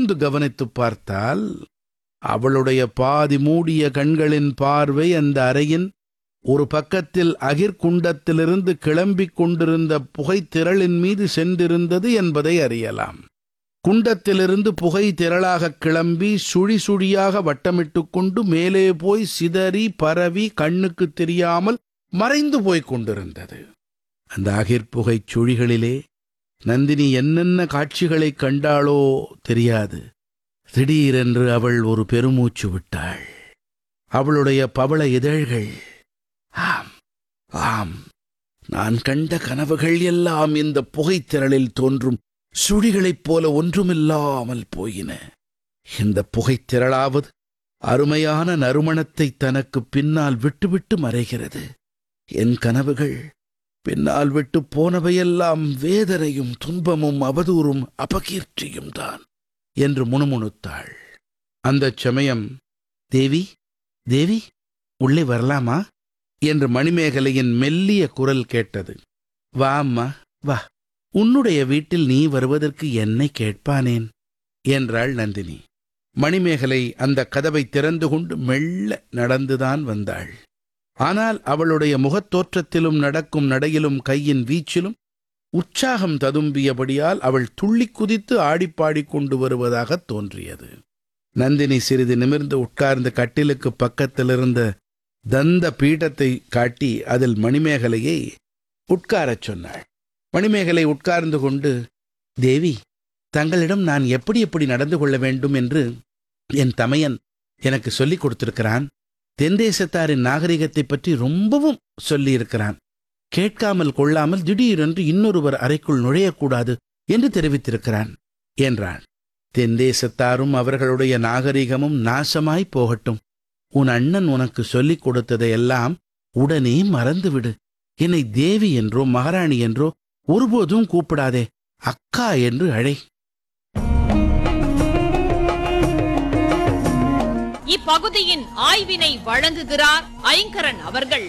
கூர்ந்து கவனித்துப் பார்த்தால் அவளுடைய பாதி மூடிய கண்களின் பார்வை அந்த அறையின் ஒரு பக்கத்தில் அகிர்குண்டத்திலிருந்து கிளம்பிக் கொண்டிருந்த புகைத்திரளின் மீது சென்றிருந்தது என்பதை அறியலாம் குண்டத்திலிருந்து புகை திரளாகக் கிளம்பி சுழி சுழியாக வட்டமிட்டுக் கொண்டு மேலே போய் சிதறி பரவி கண்ணுக்குத் தெரியாமல் மறைந்து போய்க் கொண்டிருந்தது அந்த அகிர்புகைச் சுழிகளிலே நந்தினி என்னென்ன காட்சிகளைக் கண்டாளோ தெரியாது திடீரென்று அவள் ஒரு பெருமூச்சு விட்டாள் அவளுடைய பவள இதழ்கள் ஆம் ஆம் நான் கண்ட கனவுகள் எல்லாம் இந்த புகைத்திரளில் தோன்றும் சுழிகளைப் போல ஒன்றுமில்லாமல் போயின இந்த புகைத்திரளாவது அருமையான நறுமணத்தை தனக்கு பின்னால் விட்டுவிட்டு மறைகிறது என் கனவுகள் பின்னால் விட்டு போனவையெல்லாம் வேதனையும் துன்பமும் அவதூறும் அபகீர்த்தியும் தான் என்று முணுமுணுத்தாள் அந்தச் சமயம் தேவி தேவி உள்ளே வரலாமா என்று மணிமேகலையின் மெல்லிய குரல் கேட்டது வா அம்மா வா உன்னுடைய வீட்டில் நீ வருவதற்கு என்னை கேட்பானேன் என்றாள் நந்தினி மணிமேகலை அந்த கதவை திறந்து கொண்டு மெல்ல நடந்துதான் வந்தாள் ஆனால் அவளுடைய முகத்தோற்றத்திலும் நடக்கும் நடையிலும் கையின் வீச்சிலும் உற்சாகம் ததும்பியபடியால் அவள் துள்ளிக் குதித்து ஆடிப்பாடிக் கொண்டு வருவதாகத் தோன்றியது நந்தினி சிறிது நிமிர்ந்து உட்கார்ந்து கட்டிலுக்கு பக்கத்திலிருந்த தந்த பீடத்தை காட்டி அதில் மணிமேகலையை உட்காரச் சொன்னாள் மணிமேகலை உட்கார்ந்து கொண்டு தேவி தங்களிடம் நான் எப்படி எப்படி நடந்து கொள்ள வேண்டும் என்று என் தமையன் எனக்கு சொல்லிக் கொடுத்திருக்கிறான் தென்தேசத்தாரின் நாகரிகத்தைப் பற்றி ரொம்பவும் சொல்லியிருக்கிறான் கேட்காமல் கொள்ளாமல் திடீரென்று இன்னொருவர் அறைக்குள் நுழையக்கூடாது என்று தெரிவித்திருக்கிறான் என்றான் தென்தேசத்தாரும் அவர்களுடைய நாகரிகமும் நாசமாய் போகட்டும் உன் அண்ணன் உனக்கு சொல்லிக் கொடுத்ததையெல்லாம் உடனே மறந்துவிடு என்னை தேவி என்றோ மகாராணி என்றோ ஒருபோதும் கூப்பிடாதே அக்கா என்று அழை இப்பகுதியின் ஆய்வினை வழங்குகிறார் ஐங்கரன் அவர்கள்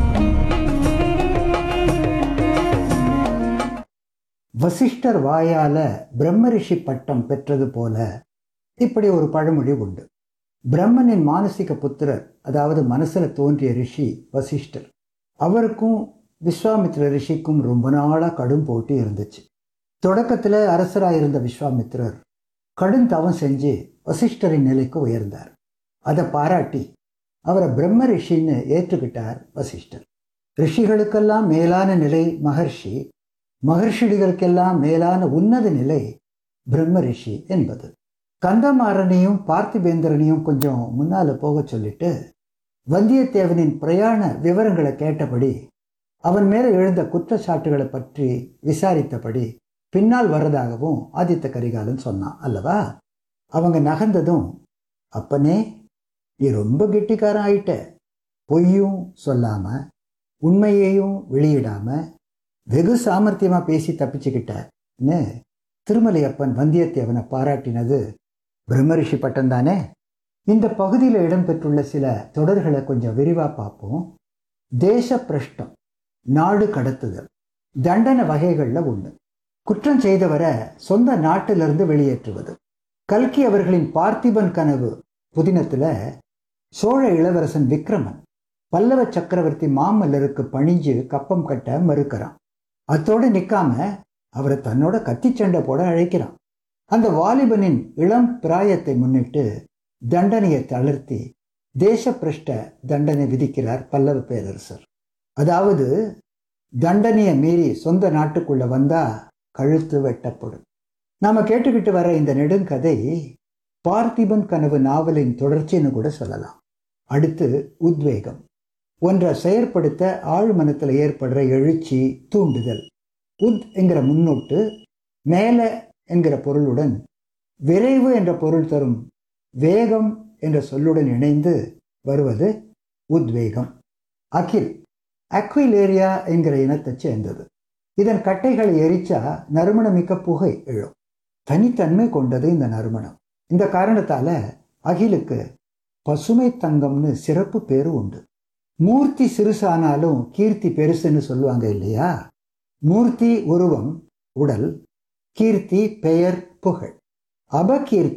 வசிஷ்டர் வாயால பிரம்மரிஷி பட்டம் பெற்றது போல இப்படி ஒரு பழமொழி உண்டு பிரம்மனின் மானசிக புத்திரர் அதாவது மனசுல தோன்றிய ரிஷி வசிஷ்டர் அவருக்கும் விஸ்வாமித்ர ரிஷிக்கும் ரொம்ப நாளா கடும் போட்டி இருந்துச்சு தொடக்கத்துல அரசராயிருந்த விஸ்வாமித்ரர் கடும் தவம் செஞ்சு வசிஷ்டரின் நிலைக்கு உயர்ந்தார் அதை பாராட்டி அவரை பிரம்ம ரிஷின்னு ஏற்றுக்கிட்டார் வசிஷ்டர் ரிஷிகளுக்கெல்லாம் மேலான நிலை மகர்ஷி மகர்ஷிகளுக்கெல்லாம் மேலான உன்னத நிலை பிரம்ம ரிஷி என்பது கந்தமாறனையும் பார்த்திபேந்திரனையும் கொஞ்சம் முன்னால போக சொல்லிட்டு வந்தியத்தேவனின் பிரயாண விவரங்களை கேட்டபடி அவன் மேல எழுந்த குற்றச்சாட்டுகளை பற்றி விசாரித்தபடி பின்னால் வர்றதாகவும் ஆதித்த கரிகாலன் சொன்னான் அல்லவா அவங்க நகர்ந்ததும் அப்பனே நீ ரொம்ப கெட்டிக்காரன் ஆயிட்ட பொய்யும் சொல்லாம உண்மையையும் வெளியிடாம வெகு சாமர்த்தியமா பேசி தப்பிச்சுக்கிட்டன்னு திருமலையப்பன் வந்தியத்தேவனை பாராட்டினது பிரம்மரிஷி பட்டம் தானே இந்த பகுதியில் இடம்பெற்றுள்ள சில தொடர்களை கொஞ்சம் விரிவா பார்ப்போம் தேச பிரஷ்டம் நாடு கடத்துதல் தண்டனை வகைகள்ல ஒண்ணு குற்றம் செய்தவரை சொந்த நாட்டிலிருந்து வெளியேற்றுவது கல்கி அவர்களின் பார்த்திபன் கனவு புதினத்துல சோழ இளவரசன் விக்ரமன் பல்லவ சக்கரவர்த்தி மாமல்லருக்கு பணிஞ்சு கப்பம் கட்ட மறுக்கிறான் அத்தோடு நிக்காம அவரை தன்னோட கத்தி சண்டை போட அழைக்கிறான் அந்த வாலிபனின் இளம் பிராயத்தை முன்னிட்டு தண்டனையை தளர்த்தி தேசப்பிரஷ்ட தண்டனை விதிக்கிறார் பல்லவ பேரரசர் அதாவது தண்டனையை மீறி சொந்த நாட்டுக்குள்ள வந்தா கழுத்து வெட்டப்படும் நாம கேட்டுக்கிட்டு வர இந்த நெடுங்கதை பார்த்திபன் கனவு நாவலின் தொடர்ச்சின்னு கூட சொல்லலாம் அடுத்து உத்வேகம் ஒன்றை செயற்படுத்த ஆழ்மனத்தில் ஏற்படுற எழுச்சி தூண்டுதல் உத் என்கிற முன்னோட்டு மேல என்கிற பொருளுடன் விரைவு என்ற பொருள் தரும் வேகம் என்ற சொல்லுடன் இணைந்து வருவது உத்வேகம் அகில் அக்விலேரியா என்கிற இனத்தைச் சேர்ந்தது இதன் கட்டைகளை எரிச்சா நறுமணமிக்க புகை எழும் தனித்தன்மை கொண்டது இந்த நறுமணம் இந்த காரணத்தால அகிலுக்கு பசுமை தங்கம்னு சிறப்பு பேரு உண்டு மூர்த்தி சிறுசானாலும் கீர்த்தி பெருசுன்னு சொல்லுவாங்க இல்லையா மூர்த்தி உருவம் உடல் கீர்த்தி பெயர் புகழ் அபகீர்த்தி